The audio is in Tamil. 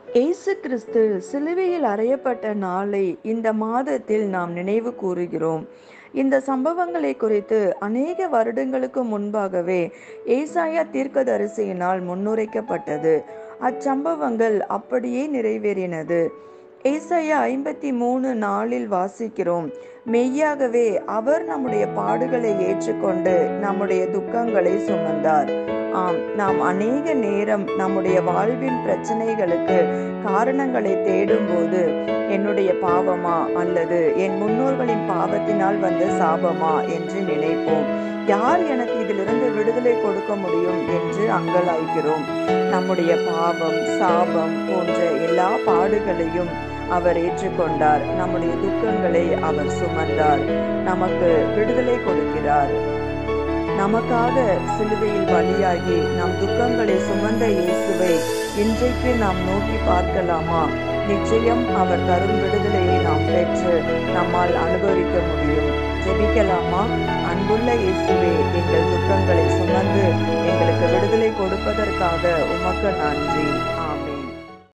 இயேசு கிறிஸ்து சிலுவையில் அறையப்பட்ட நாளை இந்த மாதத்தில் நாம் நினைவு கூறுகிறோம் இந்த சம்பவங்களை குறித்து அநேக வருடங்களுக்கு முன்பாகவே ஏசாயா தீர்க்கதரிசியினால் முன்னுரைக்கப்பட்டது அச்சம்பவங்கள் அப்படியே நிறைவேறினது ஏசாயா ஐம்பத்தி மூணு நாளில் வாசிக்கிறோம் மெய்யாகவே அவர் நம்முடைய பாடுகளை ஏற்றுக்கொண்டு நம்முடைய துக்கங்களை சுமந்தார் ஆம் நாம் அநேக நேரம் நம்முடைய வாழ்வின் பிரச்சனைகளுக்கு காரணங்களை தேடும்போது என்னுடைய பாவமா அல்லது என் முன்னோர்களின் பாவத்தினால் வந்த சாபமா என்று நினைப்போம் யார் எனக்கு இதிலிருந்து விடுதலை கொடுக்க முடியும் என்று அங்கலாய்க்கிறோம் நம்முடைய பாவம் சாபம் போன்ற எல்லா பாடுகளையும் அவர் ஏற்றுக்கொண்டார் நம்முடைய துக்கங்களை அவர் சுமந்தார் நமக்கு விடுதலை கொடுக்கிறார் நமக்காக சிலுவையில் பலியாகி நம் துக்கங்களை சுமந்த இயேசுவை இன்றைக்கு நாம் நோக்கி பார்க்கலாமா நிச்சயம் அவர் தரும் விடுதலையை நாம் பெற்று நம்மால் அனுபவிக்க முடியும் ஜெபிக்கலாமா அன்புள்ள இயேசுவே எங்கள் துக்கங்களை சுமந்து எங்களுக்கு விடுதலை கொடுப்பதற்காக உமக்கு நன்றி